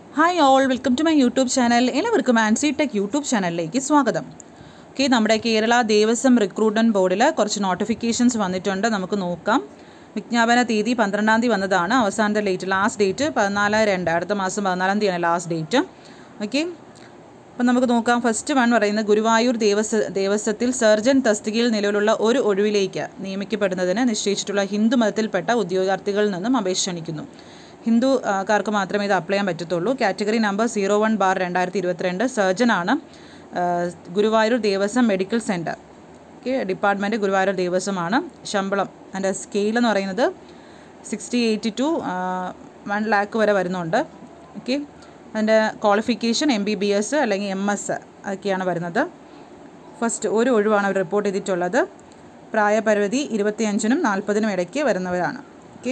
hi all welcome to my YouTube channel എല്ലാവർക്കും Ancy tech YouTube ചാനലിലേക്ക് സ്വാഗതം ഓക്കെ നമ്മുടെ കേരള ദേവസ്വം റിക്രൂട്ട്മെൻറ്റ് ബോർഡിൽ കുറച്ച് നോട്ടിഫിക്കേഷൻസ് വന്നിട്ടുണ്ട് നമുക്ക് നോക്കാം വിജ്ഞാപന തീയതി പന്ത്രണ്ടാം തീയതി വന്നതാണ് അവസാനത്തെ ഡേറ്റ് ലാസ്റ്റ് ഡേറ്റ് പതിനാല് രണ്ട് അടുത്ത മാസം പതിനാലാം തീയതിയാണ് ലാസ്റ്റ് ഡേറ്റ് ഓക്കെ അപ്പം നമുക്ക് നോക്കാം ഫസ്റ്റ് വൺ പറയുന്നത് ഗുരുവായൂർ ദേവസ്വ ദേവസ്വത്തിൽ സർജൻ തസ്തികയിൽ നിലവിലുള്ള ഒരു ഒഴിവിലേക്ക് നിയമിക്കപ്പെടുന്നതിന് നിശ്ചയിച്ചിട്ടുള്ള ഹിന്ദു മതത്തിൽപ്പെട്ട ഉദ്യോഗാർത്ഥികളിൽ നിന്നും അപേക്ഷ ക്ഷണിക്കുന്നു ഹിന്ദു ആ, കാർക്ക് മാത്രമേ ഇത് അപ്ലൈ ചെയ്യാൻ പറ്റത്തുള്ളൂ category number zero one bar രണ്ടായിരത്തി ഇരുപത്തിരണ്ട് സർജനാണ് ആ, Guruvayur Devaswom medical centre okay department Guruvayur ദേവസ്വമാണ് ശമ്പളം അതിൻ്റെ സ്കെയിൽ എന്ന് പറയുന്നത് sixty eighty two one lakh വരെ വരുന്നുണ്ട് ഓക്കെ അതിൻ്റെ qualification M B B S അല്ലെങ്കിൽ എം എസ് അതൊക്കെയാണ് വരുന്നത് ഫസ്റ്റ് ഒരു ഒഴിവാണ് അവർ റിപ്പോർട്ട് ചെയ്തിട്ടുള്ളത് പ്രായപരിധി ഇരുപത്തിയഞ്ചിനും നാൽപ്പതിനും ഇടയ്ക്ക് വരുന്നവരാണ് ഓക്കെ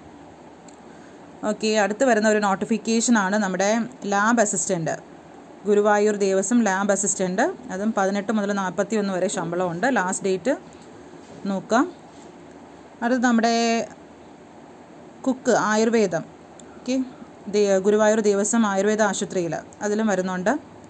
ഓക്കെ അടുത്ത് വരുന്ന ഒരു നോട്ടിഫിക്കേഷനാണ് നമ്മുടെ lab assistant Guruvayur Devaswom lab assistant അതും പതിനെട്ട് മുതൽ നാൽപ്പത്തി ഒന്ന് വരെ ശമ്പളമുണ്ട് ലാസ്റ്റ് ഡേറ്റ് നോക്കാം അടുത്ത് നമ്മുടെ കുക്ക് ആയുർവേദം ഓക്കെ ഗുരുവായൂർ ദേവസ്വം ആയുർവേദ ആശുപത്രിയിൽ അതിലും വരുന്നുണ്ട്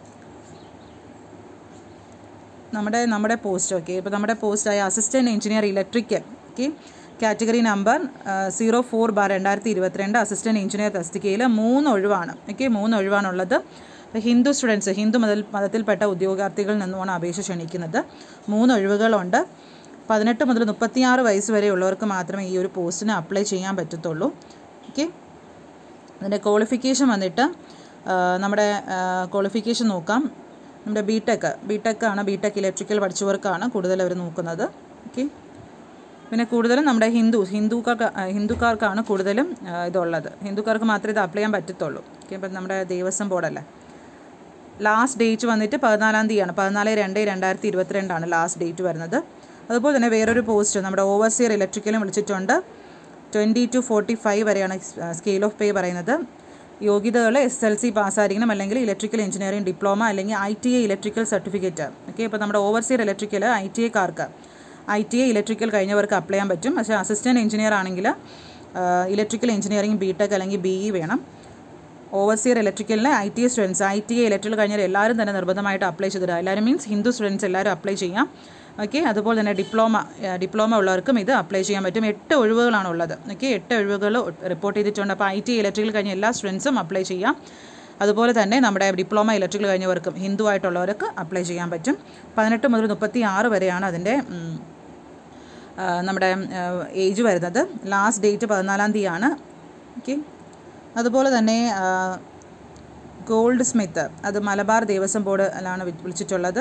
നമ്മുടെ നമ്മുടെ പോസ്റ്റ് ഓക്കെ ഇപ്പോൾ നമ്മുടെ പോസ്റ്റായ assistant engineer electrical okay category number zero four bar രണ്ടായിരത്തി ഇരുപത്തിരണ്ട് അസിസ്റ്റൻറ്റ് എഞ്ചിനീയർ തസ്തികയിൽ മൂന്ന് ഒഴിവാണ് ഓക്കെ മൂന്ന് ഒഴിവാണുള്ളത് അപ്പോൾ ഹിന്ദു സ്റ്റുഡൻസ് ഹിന്ദു മത മതത്തിൽപ്പെട്ട ഉദ്യോഗാർത്ഥികളിൽ നിന്നുമാണ് അപേക്ഷ ക്ഷണിക്കുന്നത് മൂന്ന് ഒഴിവുകളുണ്ട് പതിനെട്ട് മുതൽ മുപ്പത്തിയാറ് വയസ്സ് വരെയുള്ളവർക്ക് മാത്രമേ ഈ ഒരു പോസ്റ്റിന് അപ്ലൈ ചെയ്യാൻ പറ്റത്തുള്ളൂ ഓക്കെ അതിൻ്റെ ക്വാളിഫിക്കേഷൻ വന്നിട്ട് ആ, നമ്മുടെ ക്വാളിഫിക്കേഷൻ നോക്കാം നമ്മുടെ ബി ടെക് ബി ടെക് ആണ് ബി ടെക് ഇലക്ട്രിക്കൽ പഠിച്ചവർക്കാണ് കൂടുതൽ അവർ നോക്കുന്നത് ഓക്കെ പിന്നെ കൂടുതലും നമ്മുടെ ഹിന്ദു ഹിന്ദുക്കാർക്ക് ആ, ഹിന്ദുക്കാർക്കാണ് കൂടുതലും ആ, ഇതുള്ളത് ഹിന്ദുക്കാർക്ക് മാത്രമേ ഇത് അപ്ലൈ ചെയ്യാൻ പറ്റത്തുള്ളൂ ഓക്കെ ഇപ്പം നമ്മുടെ ദേവസ്വം ബോർഡല്ലേ ലാസ്റ്റ് ഡേറ്റ് വന്നിട്ട് പതിനാലാം തീയതിയാണ് പതിനാല് രണ്ട് രണ്ടായിരത്തി ഇരുപത്തിരണ്ടാണ് ലാസ്റ്റ് ഡേറ്റ് വരുന്നത് അതുപോലെ തന്നെ വേറൊരു പോസ്റ്റ് നമ്മുടെ ഓവർസിയർ ഇലക്ട്രിക്കലും വിളിച്ചിട്ടുണ്ട് ട്വൻറ്റി ടു ഫോർട്ടി ഫൈവ് വരെയാണ് സ്കെയിൽ ഓഫ് പേ പറയുന്നത് യോഗ്യതകൾ എസ് എൽ സി പാസ്സായിരിക്കണം അല്ലെങ്കിൽ ഇലക്ട്രിക്കൽ എഞ്ചിനീയറിംഗ് ഡിപ്ലോമ അല്ലെങ്കിൽ I T I electrical certificate okay ഇപ്പോൾ നമ്മുടെ ഓവർസിയർ ഇലക്ട്രിക്കൽ ഐ ടി ഐക്കാർക്ക് ഐ ടി ഐ ഇലക്ട്രിക്കൽ കഴിഞ്ഞവർക്ക് അപ്ലൈ ചെയ്യാൻ പറ്റും പക്ഷേ അസിസ്റ്റൻറ്റ് എഞ്ചിനീയർ ആണെങ്കിൽ ഇലക്ട്രിക്കൽ എഞ്ചിനീയറിംഗ് ബി ടെക് അല്ലെങ്കിൽ ബി ഇ വേണം ഓവർസിയർ ഇലക്ട്രിക്കലിന് I T students I T electrical കഴിഞ്ഞാൽ എല്ലാവരും തന്നെ നിർബന്ധമായിട്ട് അപ്ലൈ ചെയ്തിടുക എല്ലാവരും മീൻസ് ഹിന്ദു സ്റ്റുഡൻസ് എല്ലാവരും അപ്ലൈ ചെയ്യാം ഓക്കെ അതുപോലെ തന്നെ ഡിപ്ലോമ ഡിപ്ലോമ ഉള്ളവർക്കും ഇത് അപ്ലൈ ചെയ്യാൻ പറ്റും എട്ട് ഒഴിവുകളാണ് ഉള്ളത് ഓക്കെ എട്ട് ഒഴിവുകൾ റിപ്പോർട്ട് ചെയ്തിട്ടുണ്ട് അപ്പോൾ ഐ ടി ഇലക്ട്രിക്കൽ കഴിഞ്ഞ എല്ലാ സ്റ്റുഡൻസും അപ്ലൈ ചെയ്യാം അതുപോലെ തന്നെ നമ്മുടെ ഡിപ്ലോമ ഇലക്ട്രിക്കൽ കഴിഞ്ഞവർക്കും ഹിന്ദു ആയിട്ടുള്ളവർക്ക് അപ്ലൈ ചെയ്യാൻ പറ്റും പതിനെട്ട് മുതൽ മുപ്പത്തി ആറ് വരെയാണ് അതിൻ്റെ ഉം, ആ, നമ്മുടെ ഏജ് വരുന്നത് ലാസ്റ്റ് ഡേറ്റ് പതിനാലാം തീയതിയാണ് ഓക്കെ അതുപോലെ തന്നെ ആ, ഗോൾഡ് സ്മിത്ത് അത് മലബാർ ദേവസ്വം ബോർഡിലാണ് വി- വിളിച്ചിട്ടുള്ളത്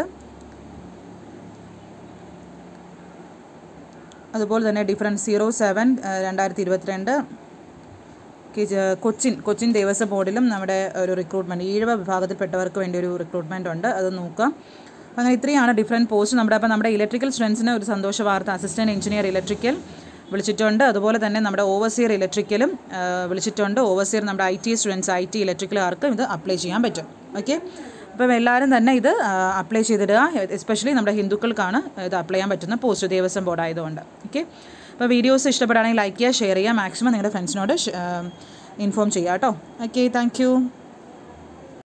അതുപോലെ തന്നെ ഡിഫറൻറ്റ് സീറോ സെവൻ രണ്ടായിരത്തി ഇരുപത്തിരണ്ട് കൊച്ചിൻ കൊച്ചിൻ ദേവസ്വം ബോർഡിലും നമ്മുടെ ഒരു റിക്രൂട്ട്മെൻറ്റ് ഈഴവ വിഭാഗത്തിൽപ്പെട്ടവർക്ക് വേണ്ടി ഒരു റിക്രൂട്ട്മെൻറ്റ് ഉണ്ട് അത് നോക്കാം അങ്ങനെ ഇത്രയാണ് ഡിഫറെൻറ്റ് പോസ്റ്റ് നമ്മുടെ അപ്പോൾ നമ്മുടെ ഇലക്ട്രിക്കൽ സ്റ്റുഡൻസിന് ഒരു സന്തോഷ വാർത്ത അസിസ്റ്റൻറ്റ് എഞ്ചിനീയർ ഇലക്ട്രിക്കൽ വിളിച്ചിട്ടുണ്ട് അതുപോലെ തന്നെ നമ്മുടെ ഓവർസിയർ ഇലക്ട്രിക്കലും ആ, വിളിച്ചിട്ടുണ്ട് ഓവർസിയർ നമ്മുടെ I T students I T ഇലക്ട്രിക്കലുകാർക്കും ഇത് അപ്ലൈ ചെയ്യാൻ പറ്റും ഓക്കെ അപ്പം എല്ലാവരും തന്നെ ഇത് അപ്ലൈ ചെയ്തിടുക എസ്പെഷ്യലി നമ്മുടെ ഹിന്ദുക്കൾക്കാണ് ഇത് അപ്ലൈ ചെയ്യാൻ പറ്റുന്ന പോസ്റ്റ് ദേവസ്വം ബോർഡ് ആയതുകൊണ്ട് ഓക്കെ അപ്പോൾ വീഡിയോസ് ഇഷ്ടപ്പെടുകയാണെങ്കിൽ ലൈക്ക് ചെയ്യുക ഷെയർ ചെയ്യുക മാക്സിമം നിങ്ങളുടെ ഫ്രണ്ട്സിനോട് ഇൻഫോം ചെയ്യുക കേട്ടോ ഓക്കെ താങ്ക്